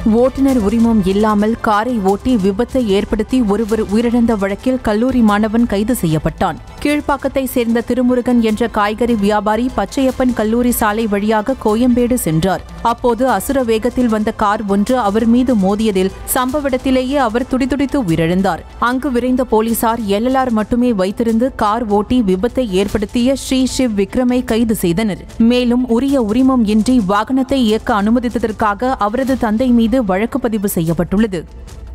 ஓட்டுநர் உரிமம் இல்லாமல் காரை ஓட்டி விபத்தை ஏற்படுத்தி ஒருவர் உயிரிழந்த வழக்கில் கல்லூரி மாணவன் கைது செய்யப்பட்டான் கீழ்ப்பாக்கத்தை சேர்ந்த திருமுருகன் என்ற காய்கறி வியாபாரி பச்சையப்பன் கல்லூரி சாலை வழியாக கோயம்பேடு சென்றார் அப்போது அசுர வேகத்தில் வந்த கார் ஒன்று அவர் மீது மோதியதில் சம்பவ இடத்திலேயே அவர் துடிதுடித்து உயிரிழந்தார் அங்கு விரைந்த போலீசார் எல்எல்ஆர் மட்டுமே வைத்திருந்து கார் ஓட்டி விபத்தை ஏற்படுத்திய ஸ்ரீ சிவ் விக்ரமை கைது செய்தனர் மேலும் உரிய உரிமம் இன்றி வாகனத்தை இயக்க அனுமதித்ததற்காக அவரது தந்தை மீது வழக்கு பதிவு செய்யப்பட்டுள்ளது